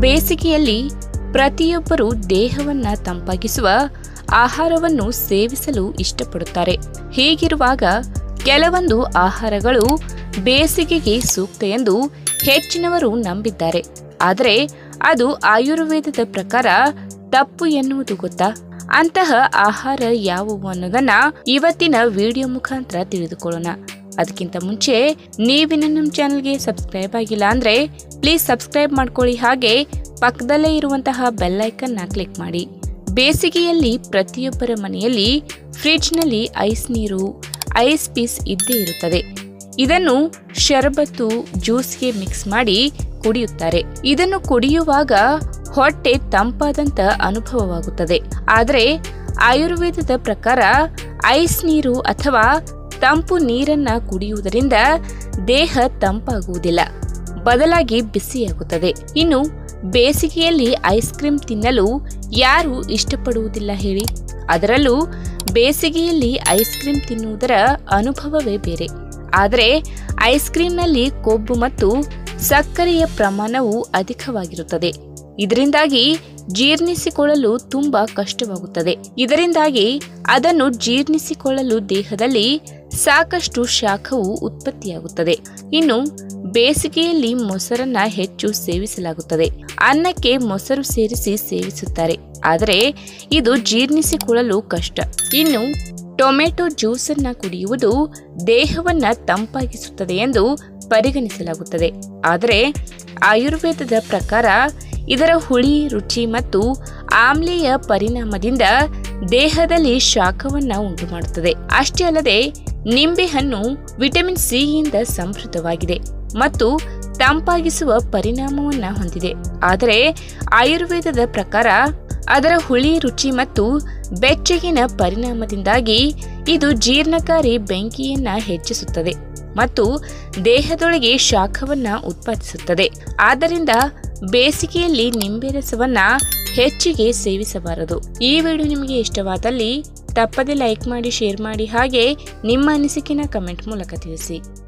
ಬೇಸಿಗೆಯಲ್ಲಿ ಪ್ರತಿಯೊಬ್ಬರು ದೇಹವನ್ನ ತಂಪಾಗಿಸುವ ಆಹಾರವನ್ನು ಸೇವಿಸಲು ಇಷ್ಟಪಡುತ್ತಾರೆ ಹೀಗಿರುವಾಗ ಕೆಲವೊಂದು ಆಹಾರಗಳು ಬೇಸಿಗೆಗೆ ಸೂಕ್ತ ಎಂದು ಹೆಚ್ಚಿನವರು ನಂಬಿದ್ದಾರೆ ಆದರೆ ಅದು ಆಯುರ್ವೇದದ ಪ್ರಕಾರ ತಪ್ಪು ಎನ್ನುವುದು ಗೊತ್ತಾ ಅಂತಹ ಆಹಾರ ಯಾವುವು ಅನ್ನೋದನ್ನ ಇವತ್ತಿನ ವಿಡಿಯೋ ಮುಖಾಂತರ ತಿಳಿದುಕೊಳ್ಳೋಣ ಅದಕ್ಕಿಂತ ಮುಂಚೆ ನೀವಿನ ನಮ್ಮ ಚಾನಲ್ಗೆ ಸಬ್ಸ್ಕ್ರೈಬ್ ಆಗಿಲ್ಲ ಅಂದ್ರೆ ಪ್ಲೀಸ್ ಸಬ್ಸ್ಕ್ರೈಬ್ ಮಾಡ್ಕೊಳ್ಳಿ ಹಾಗೆ ಪಕ್ಕದಲ್ಲೇ ಇರುವಂತಹ ಬೆಲ್ ಐಕನ್ನ ಕ್ಲಿಕ್ ಮಾಡಿ ಬೇಸಿಗೆಯಲ್ಲಿ ಪ್ರತಿಯೊಬ್ಬರ ಮನೆಯಲ್ಲಿ ಫ್ರಿಡ್ಜ್ನಲ್ಲಿ ಐಸ್ ನೀರು ಐಸ್ ಪೀಸ್ ಇದ್ದೇ ಇರುತ್ತದೆ ಇದನ್ನು ಶರಬತ್ತು ಜ್ಯೂಸ್ಗೆ ಮಿಕ್ಸ್ ಮಾಡಿ ಕುಡಿಯುತ್ತಾರೆ ಇದನ್ನು ಕುಡಿಯುವಾಗ ಹೊಟ್ಟೆ ತಂಪಾದಂತ ಅನುಭವವಾಗುತ್ತದೆ ಆದರೆ ಆಯುರ್ವೇದದ ಪ್ರಕಾರ ಐಸ್ ನೀರು ಅಥವಾ ತಂಪು ನೀರನ್ನ ಕುಡಿಯುವುದರಿಂದ ದೇಹ ತಂಪಾಗುವುದಿಲ್ಲ ಬದಲಾಗಿ ಬಿಸಿಯಾಗುತ್ತದೆ ಇನ್ನು ಬೇಸಿಗೆಯಲ್ಲಿ ಐಸ್ ಕ್ರೀಮ್ ತಿನ್ನಲು ಯಾರು ಇಷ್ಟಪಡುವುದಿಲ್ಲ ಹೇಳಿ ಅದರಲ್ಲೂ ಬೇಸಿಗೆಯಲ್ಲಿ ಐಸ್ ಕ್ರೀಮ್ ತಿನ್ನುವುದರ ಅನುಭವವೇ ಬೇರೆ ಆದರೆ ಐಸ್ ಕ್ರೀಮ್ನಲ್ಲಿ ಕೊಬ್ಬು ಮತ್ತು ಸಕ್ಕರೆಯ ಪ್ರಮಾಣವು ಅಧಿಕವಾಗಿರುತ್ತದೆ ಇದರಿಂದಾಗಿ ಜೀರ್ಣಿಸಿಕೊಳ್ಳಲು ತುಂಬಾ ಕಷ್ಟವಾಗುತ್ತದೆ ಇದರಿಂದಾಗಿ ಅದನ್ನು ಜೀರ್ಣಿಸಿಕೊಳ್ಳಲು ದೇಹದಲ್ಲಿ ಸಾಕಷ್ಟು ಶಾಖವು ಉತ್ಪತ್ತಿಯಾಗುತ್ತದೆ ಇನ್ನು ಬೇಸಿಗೆಯಲ್ಲಿ ಮೊಸರನ್ನ ಹೆಚ್ಚು ಸೇವಿಸಲಾಗುತ್ತದೆ ಅನ್ನಕ್ಕೆ ಮೊಸರು ಸೇರಿಸಿ ಸೇವಿಸುತ್ತಾರೆ ಆದರೆ ಇದು ಜೀರ್ಣಿಸಿಕೊಳ್ಳಲು ಕಷ್ಟ ಇನ್ನು ಟೊಮೆಟೊ ಜ್ಯೂಸನ್ನ ಕುಡಿಯುವುದು ದೇಹವನ್ನ ತಂಪಾಗಿಸುತ್ತದೆ ಎಂದು ಪರಿಗಣಿಸಲಾಗುತ್ತದೆ ಆದರೆ ಆಯುರ್ವೇದದ ಪ್ರಕಾರ ಇದರ ಹುಳಿ ರುಚಿ ಮತ್ತು ಆಮ್ಲೀಯ ಪರಿಣಾಮದಿಂದ ದೇಹದಲ್ಲಿ ಶಾಖವನ್ನ ಉಂಟು ಮಾಡುತ್ತದೆ ಅಷ್ಟೇ ಅಲ್ಲದೆ ನಿಂಬೆಹಣ್ಣು ವಿಟಮಿನ್ ಸಿ ಯಿಂದ ಸಮೃದ್ಧವಾಗಿದೆ ಮತ್ತು ತಂಪಾಗಿಸುವ ಪರಿಣಾಮವನ್ನ ಹೊಂದಿದೆ ಆದರೆ ಆಯುರ್ವೇದದ ಪ್ರಕಾರ ಅದರ ಹುಳಿ ರುಚಿ ಮತ್ತು ಬೆಚ್ಚಗಿನ ಪರಿಣಾಮದಿಂದಾಗಿ ಇದು ಜೀರ್ಣಕಾರಿ ಬೆಂಕಿಯನ್ನ ಹೆಚ್ಚಿಸುತ್ತದೆ ಮತ್ತು ದೇಹದೊಳಗೆ ಶಾಖವನ್ನ ಉತ್ಪಾದಿಸುತ್ತದೆ ಆದ್ದರಿಂದ ಬೇಸಿಗೆಯಲ್ಲಿ ನಿಂಬೆ ರಸವನ್ನ ಹೆಚ್ಚಿಗೆ ಸೇವಿಸಬಾರದು ಈ ವಿಡಿಯೋ ನಿಮಗೆ ಇಷ್ಟವಾದಲ್ಲಿ ತಪ್ಪದೆ ಲೈಕ್ ಮಾಡಿ ಶೇರ್ ಮಾಡಿ ಹಾಗೆ ನಿಮ್ಮ ಅನಿಸಿಕೆನ ಕಮೆಂಟ್ ಮೂಲಕ ತಿಳಿಸಿ